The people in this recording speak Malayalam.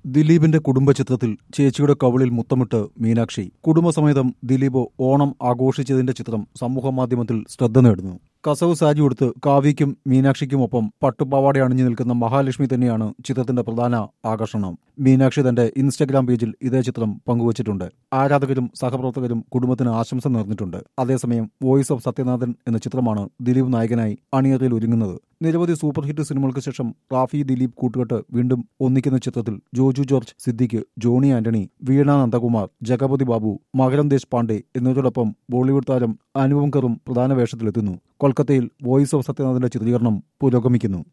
ദിലീപിന്റെ കുടുംബ ചിത്രത്തിൽ ചേച്ചിയുടെ കവിളിൽ മുത്തമിട്ട് മീനാക്ഷി കുടുംബസമേതം ദിലീപ് ഓണം ആഘോഷിച്ചതിന്റെ ചിത്രം സമൂഹമാധ്യമത്തിൽ ശ്രദ്ധ നേടുന്നു കസവ് സാജി ഉടുത്ത് കാവ്യയ്ക്കും മീനാക്ഷിക്കുമൊപ്പം പട്ടുപാവാട അണിഞ്ഞു നിൽക്കുന്ന മഹാലക്ഷ്മി തന്നെയാണ് ചിത്രത്തിന്റെ പ്രധാന ആകർഷണം മീനാക്ഷി തന്റെ ഇൻസ്റ്റഗ്രാം പേജിൽ ഇതേ ചിത്രം പങ്കുവച്ചിട്ടുണ്ട് ആരാധകരും സഹപ്രവർത്തകരും കുടുംബത്തിന് ആശംസ നേർന്നിട്ടുണ്ട് അതേസമയം വോയിസ് ഓഫ് സത്യനാഥൻ എന്ന ചിത്രമാണ് ദിലീപ് നായകനായി അണിയറയിൽ ഒരുങ്ങുന്നത് നിരവധി സൂപ്പർ ഹിറ്റ് സിനിമകൾക്ക് ശേഷം റാഫി ദിലീപ് കൂട്ടുകെട്ട് വീണ്ടും ഒന്നിക്കുന്ന ചിത്രത്തിൽ ജോജു ജോർജ് സിദ്ദിഖ് ജോണി ആന്റണി വീണ നന്ദകുമാർ ജഗപതി ബാബു മകരം ദേശ് പാണ്ഡെ എന്നിവരോടൊപ്പം ബോളിവുഡ് താരം അനുപം കറും പ്രധാന വേഷത്തിലെത്തുന്നു കൊൽക്കത്തയിൽ വോയിസ് ഓഫ് സത്യനാഥിന്റെ ചിത്രീകരണം പുരോഗമിക്കുന്നു